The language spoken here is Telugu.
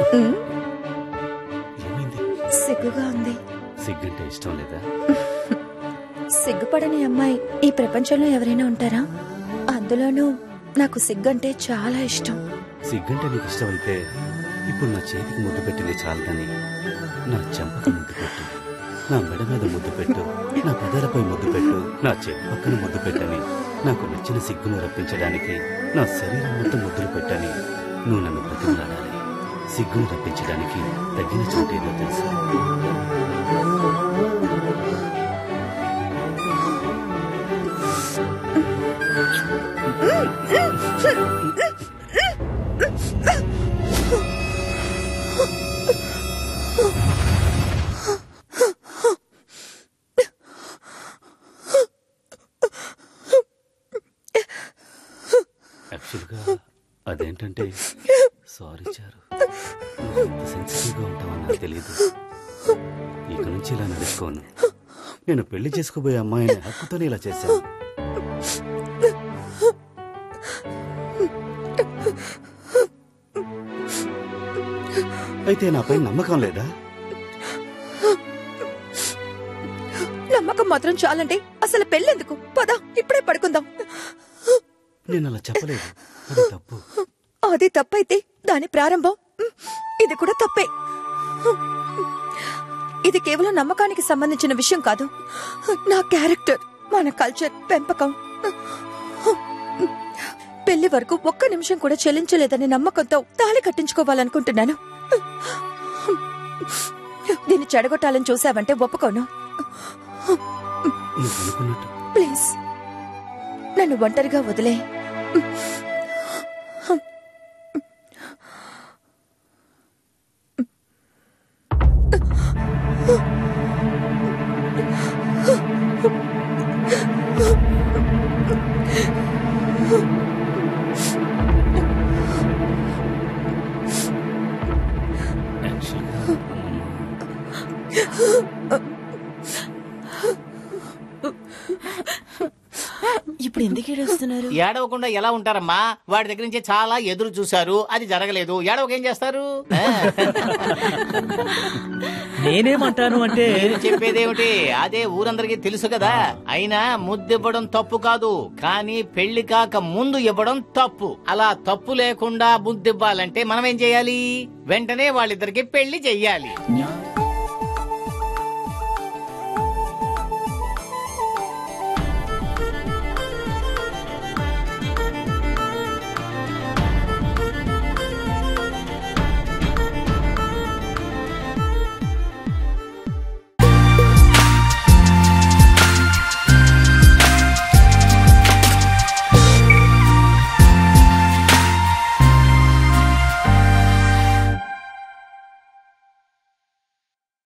ఉమ్, ఏమైంది సిగ్గుగా ఉంది సిగ్గంటే ఇష్టం లేదా సిగ్గుపడని అమ్మాయి ఈ ప్రపంచంలో ఎవరైనా ఉంటారా అందులోనూ నాకు సిగ్గంటే చాలా ఇష్టం సిగ్గంటే నీకు ఇష్టమైతే ఇప్పుడు నా చేతికి ముద్దు పెట్టింది చాలదని నా చెంపకు ముద్దు పెట్టు నా మెడ మీద ముద్దు పెట్టు నా పెదలపై ముద్దు పెట్టు నా చేతి పక్కన ముద్దు పెట్టని నాకు నచ్చిన సిగ్గును రప్పించడానికి నా శరీరం మొత్తం ముద్దులు పెట్టని నువ్వు నన్ను బ్రతిమలాడాలి సిగ్గును రప్పించడానికి తగిన చోటేదో తెలుసు యాక్చువల్గా అదేంటంటే సారీ చారు నువ్వు ఇంత సెన్సిటివ్గా ఉంటావని నాకు తెలియదు ఇక నుంచి ఇలా నడుచుకోను నేను పెళ్లి చేసుకోబోయే అమ్మాయిని హక్కుతోనే ఇలా చేశాను అయితే నాపై నమ్మకం లేదా నమ్మకం మాత్రం చాలండి అసలు పెళ్ళెందుకు పద ఇప్పుడే పడుకుందాం నేను అలా చెప్పలేదు అది తప్పు అది తప్పైతే దాని ప్రారంభం ఉమ్, ఇది కూడా తప్పే ఇది కేవలం నమ్మకానికి సంబంధించిన విషయం కాదు నా క్యారెక్టర్ మన కల్చర్ పెంపకం పెళ్లి వరకు ఒక్క నిమిషం కూడా చెల్లించలేదనే నమ్మకంతో తాళి కట్టించుకోవాలనుకుంటున్నాను దీన్ని చెడగొట్టాలని చూసావంటే ఒప్పుకోను నువ్వు అనుకున్నట్టు ప్లీజ్ నన్ను ఒంటరిగా వదిలే యాక్చువల్గా అమ్మమ్మ ఇప్పుడు ఎందుకు ఏడుస్తున్నారు ఏడవకుండా ఎలా ఉంటారమ్మా వాడి దగ్గర నుంచి చాలా ఎదురు చూశారు అది జరగలేదు ఏడవకేం చేస్తారు ఆ, నేనేమంటాను అంటే మీరు చెప్పేదేమిటి అదే ఊరందరికీ తెలుసు కదా అయినా ముద్దివ్వడం తప్పు కాదు కానీ పెళ్లి కాక ముందు ఇవ్వడం తప్పు అలా తప్పు లేకుండా ముద్దివ్వాలంటే మనం ఏం చేయాలి వెంటనే వాళ్ళిద్దరికి పెళ్లి చెయ్యాలి